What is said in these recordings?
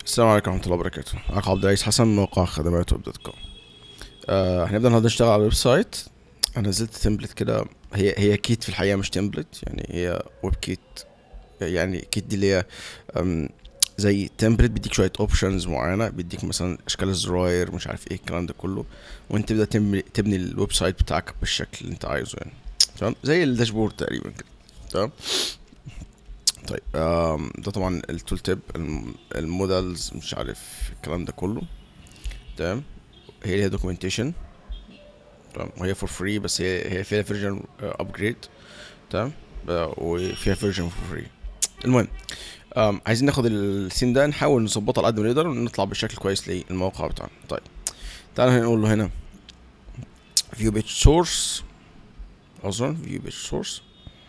السلام عليكم ورحمة الله وبركاته معاكم عبد العزيز حسن من موقع خدمات ويب دوت كوم آه، هنبدأ النهارده نشتغل على الويب سايت انا نزلت تمبلت كده هي هي كيت في الحقيقة مش تمبلت يعني هي ويب كيت يعني كيت دي اللي هي أم، زي تمبلت بيديك شوية اوبشنز معينة بيديك مثلا اشكال الزراير مش عارف ايه الكلام ده كله وانت تبدأ تبني تبني الويب سايت بتاعك بالشكل اللي انت عايزه يعني تمام زي الداشبورد تقريبا كده تمام طيب آم، ده طبعا التول تيب الم- المودلز مش عارف الكلام ده كله تمام هي ليها دوكيومنتيشن تمام وهي فور فري بس هي هي فيها فيرجن ابجريد تمام آه، وفيها فيرجن فور فري المهم آم، عايزين ناخد السين ده نحاول نظبطه على قد ما نقدر ونطلع بشكل كويس للموقع بتاعنا طيب تعالى هنا نقول له هنا view page source عذرا view page source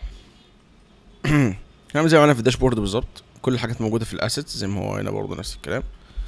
هنعمل زي ما عملنا في الداشبورد بالظبط كل الحاجات موجوده في الاسيتس زي ما هو هنا برضه نفس الكلام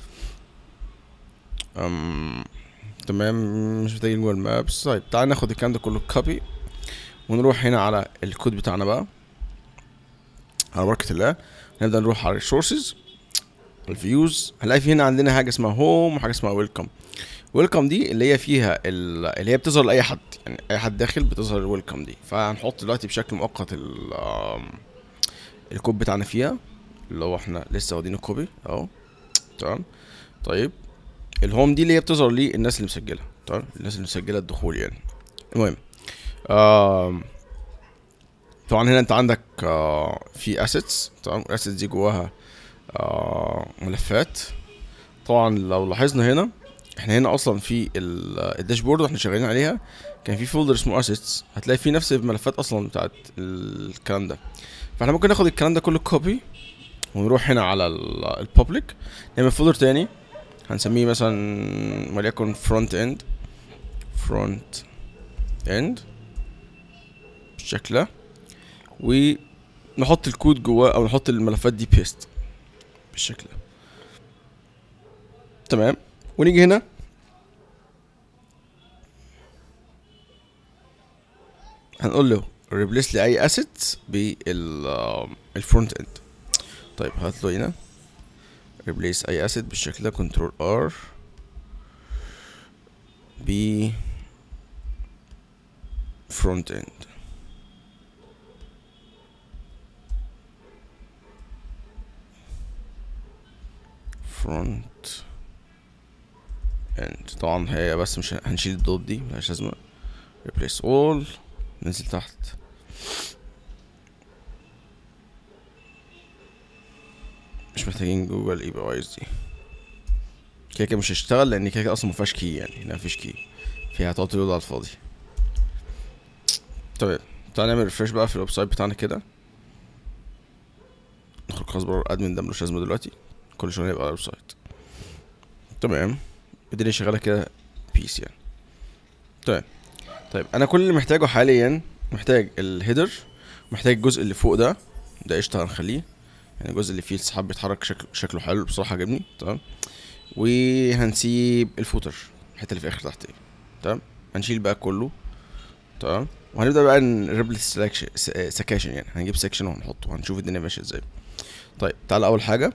أم... تمام مش محتاجين جوه المابس طيب تعال ناخد الكلام ده كله كوبي ونروح هنا على الكود بتاعنا بقى على بركة الله نبدأ نروح على الريسورسز الفيوز هنلاقي في هنا عندنا حاجة اسمها هوم وحاجة اسمها ويلكم ويلكم دي اللي هي فيها ال- اللي هي بتظهر لأي حد يعني أي حد داخل بتظهر الويلكم دي فهنحط دلوقتي بشكل مؤقت ال آم، الكود بتاعنا فيها اللي هو احنا لسه واخدينه كوبي اهو تمام طيب الهوم دي اللي هي بتظهر لي الناس اللي مسجله تمام الناس اللي مسجله الدخول يعني المهم آم، طبعا هنا انت عندك آه في اسيتس تمام الاسيتس دي جواها آه ملفات طبعا لو لاحظنا هنا احنا هنا اصلا في ال- الداشبورد واحنا شغالين عليها كان في فولدر اسمه اسيتس هتلاقي فيه نفس الملفات اصلا بتاعت الكلام ده فاحنا ممكن ناخد الكلام ده كله كوبي ونروح هنا على البابليك نعمل فولدر تاني هنسميه مثلا وليكن فرونت اند فرونت اند بالشكل ده ونحط الكود جواه او نحط الملفات دي بيست بالشكل ده تمام ونيجي هنا هنقول له ريبليس لي اي اسيت بالفرونت اند طيب هات له هنا ريبليس اي اسيت بالشكل ده كنترول ار ب فرونت اند فرونت اند طبعا هي بس مش هنشيل الدوت دي ملهاش لازمه ريبليس اول ننزل تحت مش محتاجين جوجل اي بي ايز دي كده كده مش هشتغل لان كده كده اصلا مفيهاش كي يعني هنا مفيش كي فيها هتقعد تلود على الفاضي تمام تعالى نعمل ريفرش بقى في الويب سايت بتاعنا كده نخرج خلاص بره الادمن ده ملوش لازمه دلوقتي كل شويه يبقى على الويب سايت تمام الدنيا شغاله كده بيس يعني تمام طيب انا كل اللي محتاجه حاليا محتاج الهيدر محتاج الجزء اللي فوق ده ده قشطه هنخليه يعني الجزء اللي فيه السحاب بيتحرك شكل شكله حلو بصراحه عجبني تمام وهنسيب الفوتر الحته اللي في الاخر تحت دي تمام هنشيل بقى كله تمام وهنبدا بقى نريبلس سكاشن يعني هنجيب سكشن وهنحطه هنشوف الدنيا ماشيه ازاي طيب تعال اول حاجه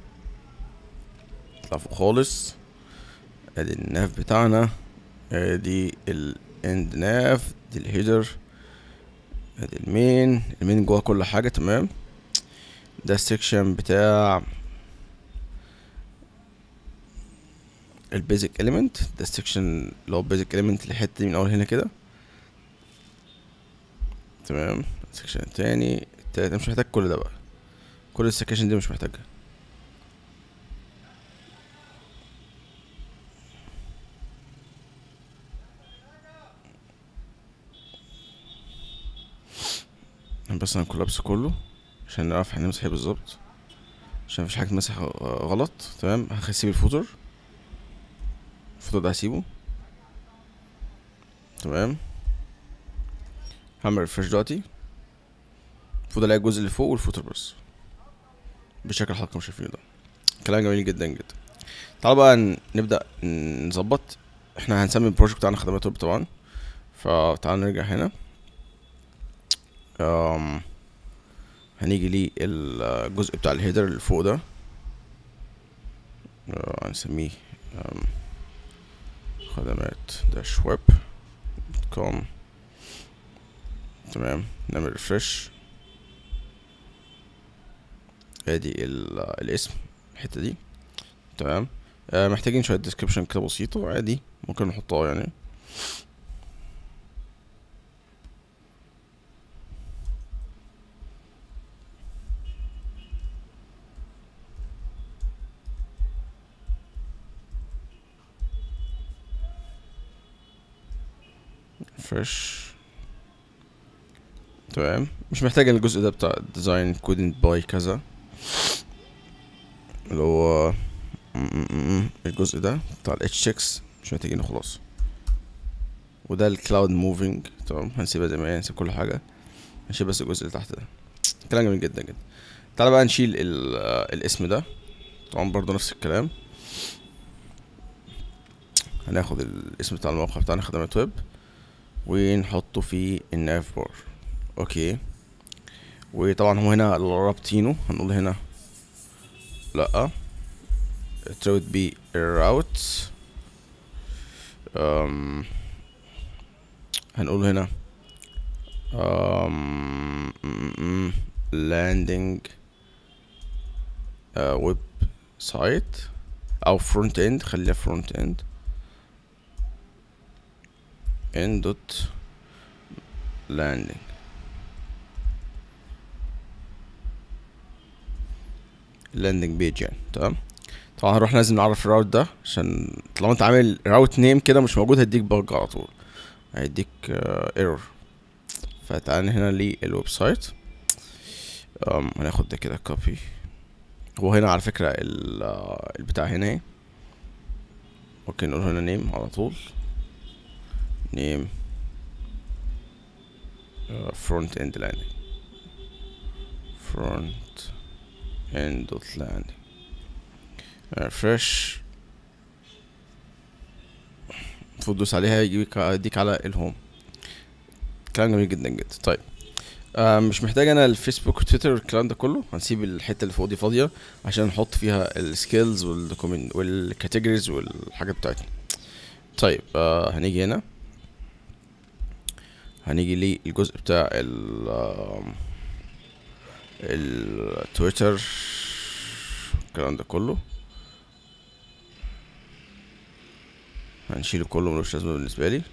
نطلع فوق خالص ادي الناف بتاعنا ادي الاند ناف دي الهيدر ادي المين المين جوه كل حاجه تمام ده السكشن بتاع البيزك اليمنت ده السكشن اللي هو البيزك اليمنت الحته دي من اول هنا كده تمام السكشن التاني التالت أنا مش محتاج كل ده بقى كل السكشن دي مش محتاجها بس هنكولابس كله عشان نعرف هنمسح ايه بالظبط عشان مفيش حاجة تمسح آه، غلط تمام هسيب الفوتر الفوتر ده هسيبه تمام هعمل ريفرش دلوقتي المفروض الاقي الجزء اللي فوق والفوتر بس بالشكل اللي حضراتكم شايفينه ده كلام جميل جدا جدا تعالوا بقى ن- نبدأ نظبط احنا هنسمي البروجكت بتاعنا خدمات ويب طبعا فتعال نرجع هنا أم هنيجي للجزء بتاع الهيدر اللي فوق ده آه، هنسميه آم، خدمات داش ويب كوم تمام نعمل ريفرش ادي ال- الاسم الحته دي تمام آه محتاجين شويه ديسكريبشن كده بسيطه عادي ممكن نحطها يعني فريش تمام مش محتاج الجزء ده بتاع ديزاين كودنت باي كذا اللي هو م- م- م- الجزء ده بتاع ال H6 مش محتاجينه خلاص وده الكلاود موفينج تمام هنسيبها زي ما هي هنسيب كل حاجة هنشيل بس الجزء اللي تحت ده كلام جميل جدا جدا تعالى بقى نشيل ال- آه، الاسم ده طبعا برضه نفس الكلام هناخد الاسم بتاع الموقع بتاعنا خدمات ويب ونحطه في الناف بار اوكي وطبعا هو هنا رابطينه هنقول هنا لا it would be route um, هنقول هنا um, mm, mm, landing uh, web site او front end خليها front end end dot landing landing page يعني تمام طبعا هنروح لازم نعرف الراوت ده عشان طالما انت عامل راوت نيم كده مش موجود هيديك بج على طول هيديك ايرور فتعالى هنا للويب سايت أم، هناخد ده كده كوبي هو هنا على فكرة ال- آه، البتاع هنا اهي ممكن نقول هنا نيم على طول نيم فرونت اند لاندنج فرونت اند دوت لاندنج فريش المفروض تدوس عليها يجيك يديك على الهوم كلام جميل جدا جدا طيب آه مش محتاج انا الفيسبوك وتويتر والكلام ده كله هنسيب الحته اللي فوق دي فاضيه عشان نحط فيها السكيلز والدوكيومنت والكاتيجوريز والحاجات بتاعتنا طيب آه هنيجي هنا هنيجي للجزء بتاع ال آم، التويتر الكلام ده كله هنشيله كله ملوش لازمة بالنسبة لي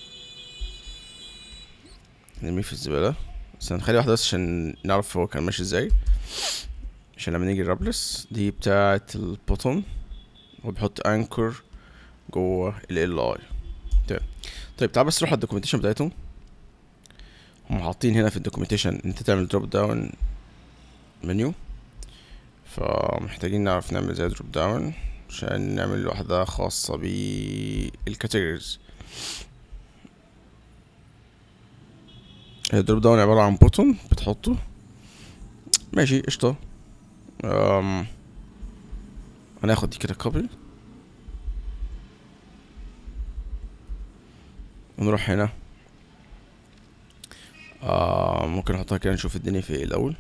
نرميه في الزبالة بس هنخلي واحدة بس عشان نعرف هو كان ماشي ازاي عشان لما نيجي الرابلس دي بتاعة البوتون هو بيحط انكر جوه ال ال اي طيب طيب تعال بس نروح على الدوكيومنتيشن بتاعتهم هم حاطين هنا في الدوكيومنتيشن ان انت تعمل دروب داون منيو فمحتاجين نعرف نعمل زي دروب داون عشان نعمل واحدة خاصة بالكاتيجوريز الدروب داون عبارة عن بوتون بتحطه ماشي قشطة أم، هناخد دي كده كوبي ونروح هنا آه ممكن نحطها كده نشوف الدنيا في ايه الاول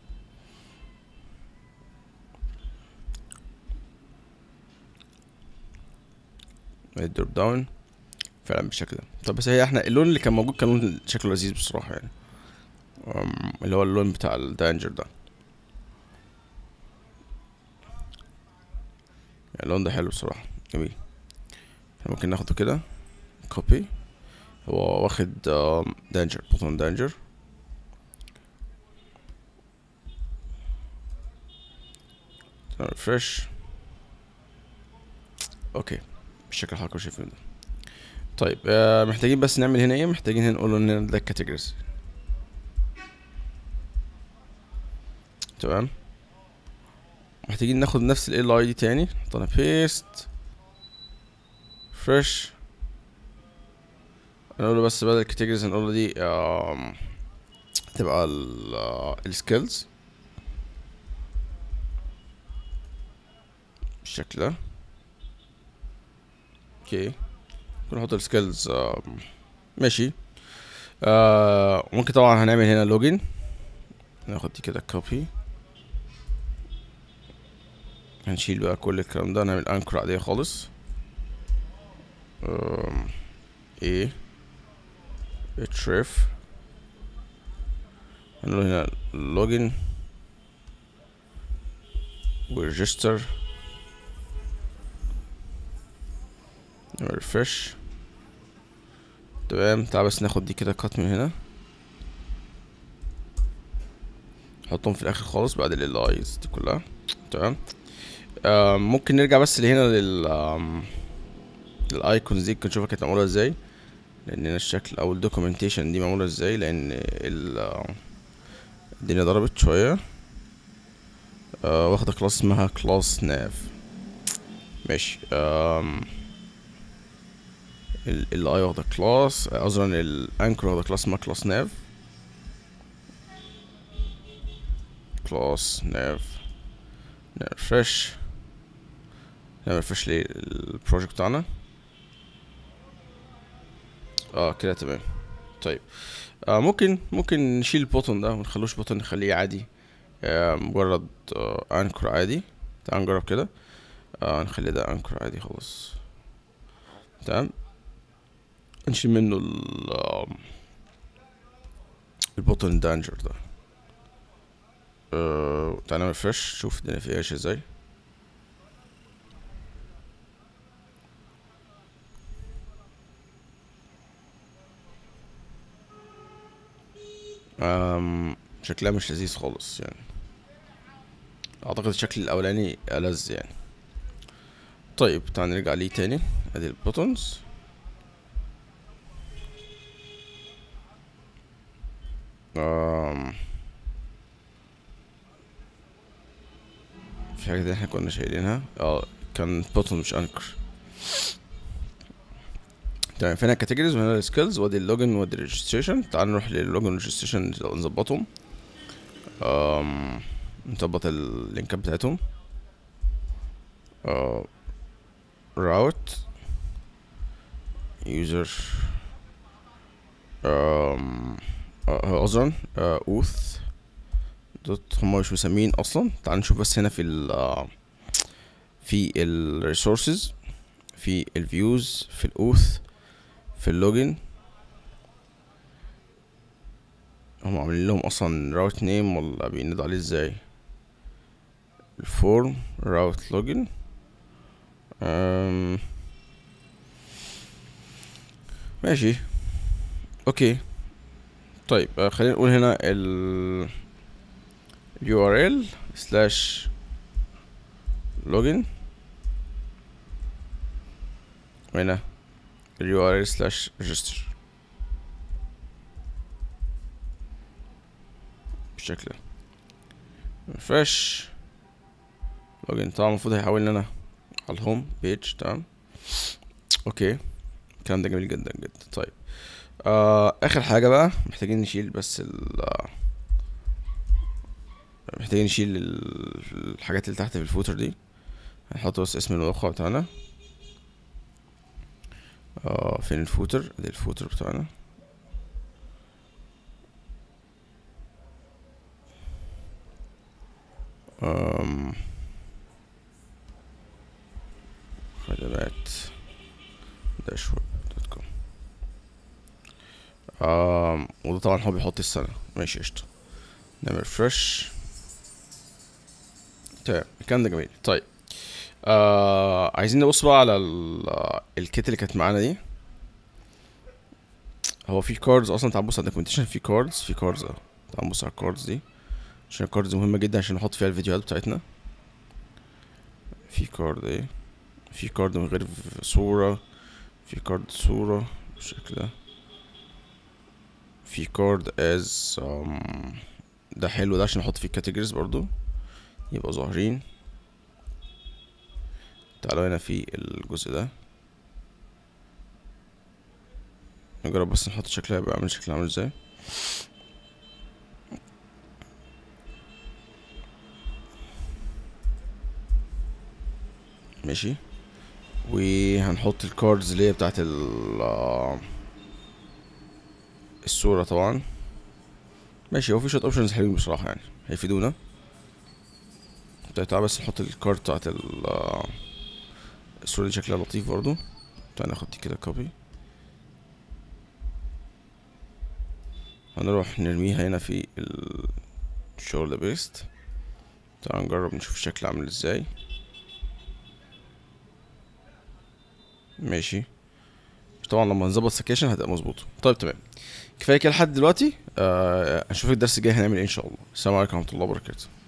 الدروب داون فعلا بالشكل ده طب بس هي احنا اللون اللي كان موجود كان لون شكله لذيذ بصراحة يعني أم، اللي هو اللون بتاع الدانجر ده يعني اللون ده حلو بصراحة جميل احنا ممكن ناخده كده كوبي هو واخد دانجر بوتون دانجر ريفرش اوكي بالشكل اللي حضراتكم شايفينه ده طيب آه محتاجين بس نعمل هنا ايه محتاجين هنا نقول له ان ده كاتيجوريز تمام محتاجين ناخد نفس ال اي دي تاني نحطها بيست فريش نقول له بس بدل الكاتيجوريز هنقول له دي آم، تبقى السكيلز بالشكل ده اوكي نحط السكيلز ماشي آه ممكن طبعا هنعمل هنا لوجن ناخد دي كده كوبي هنشيل بقى كل الكلام ده نعمل انكر عادية خالص أم، ايه href هنقول هنا login وريجستر ريفرش تمام تعال بس ناخد دي كده كات من هنا نحطهم في الاخر خالص بعد ال ايز دي كلها تمام آم، ممكن نرجع بس لهنا لل آم، الايكونز دي نشوفها كانت معموله ازاي لان هنا الشكل او الدوكيومنتيشن دي معموله ازاي لان ال آم، الدنيا ضربت شويه آه واخده كلاس اسمها كلاس ناف ماشي آم ال الاي واخده كلاس عذرا الانكر واخده كلاس اسمها كلاس ناف كلاس ناف نرفرش نعمل ريفرش للبروجكت بتاعنا اه كده تمام طيب آه ممكن ممكن نشيل البوتون ده ونخلوش بوتون نخليه عادي آه مجرد آه انكر عادي تعال نجرب كده آه نخلي ده انكر عادي خلاص تمام نشيل منه ال آم، البوتون دانجر ده آه تعال نعمل فريش شوف الدنيا فيها ماشية ازاي أم شكلها مش لذيذ خالص يعني اعتقد الشكل الاولاني ألذ يعني طيب تعال نرجع ليه تاني ادي البوتونز أم في حاجة تانية احنا كنا شايلينها اه كان بوتون مش انكر تمام فينا كاتيجوريز وهنا السكيلز وادي اللوجن وادي الريجستريشن تعال نروح للوجن والريجستريشن نظبطهم أم نظبط اللينكات بتاعتهم آه راوت يوزر um, عذرا اوث دوت هما مش مسمين اصلا تعال نشوف بس هنا في ال آه، في الريسورسز في الفيوز في الاوث في اللوجن هم عاملين لهم اصلا راوت نيم ولا بينادوا عليه ازاي الفورم راوت لوجن أم ماشي اوكي طيب آه، خلينا نقول هنا ال URL slash login وهنا ال URL slash register بالشكل ده refresh login طبعا المفروض هيحولني انا على الهوم بيج تمام اوكي الكلام ده جميل جدا جدا طيب آه اخر حاجه بقى محتاجين نشيل بس ال آه، محتاجين نشيل ال- الحاجات اللي تحت في الفوتر دي هنحط بس اسم الموقع بتاعنا اه فين الفوتر ادي الفوتر بتاعنا أم خدمات داشبورد دوت كوم آم وده طبعا هو بيحط السنة ماشي قشطة نعمل فريش تمام الكلام ده جميل طيب آه عايزين نبص بقى على ال- الكيت اللي كانت معانا دي هو في كاردز اصلا تعال نبص على الدوكيومنتيشن في كاردز في كاردز اه تعال نبص على الكاردز دي عشان الكاردز مهمة جدا عشان نحط فيها الفيديوهات بتاعتنا في كارد ايه في كارد من غير صورة في كارد صورة بالشكل ده في كارد از ده حلو ده عشان نحط فيه كاتيجوريز برضو يبقى ظاهرين تعالوا هنا في الجزء ده نجرب بس نحط شكلها يبقى عامل شكلها عامل ازاي ماشي وهنحط الكاردز اللي هي بتاعت ال آه، الصورة طبعا ماشي هو في شوية اوبشنز حلوين بصراحة يعني هيفيدونا طيب تعالى بس نحط الكارت بتاعت ال آه، الصورة دي شكلها لطيف برضو تعالى ناخد دي كده كوبي هنروح نرميها هنا في ال- الشغل ده بيست تعالى نجرب نشوف الشكل عامل ازاي ماشي طبعا لما نظبط سكيشن هتبقى مظبوطه طيب تمام كفايه كده لحد دلوقتي آه اشوفك الدرس الجاي هنعمل ايه ان شاء الله السلام عليكم ورحمه الله وبركاته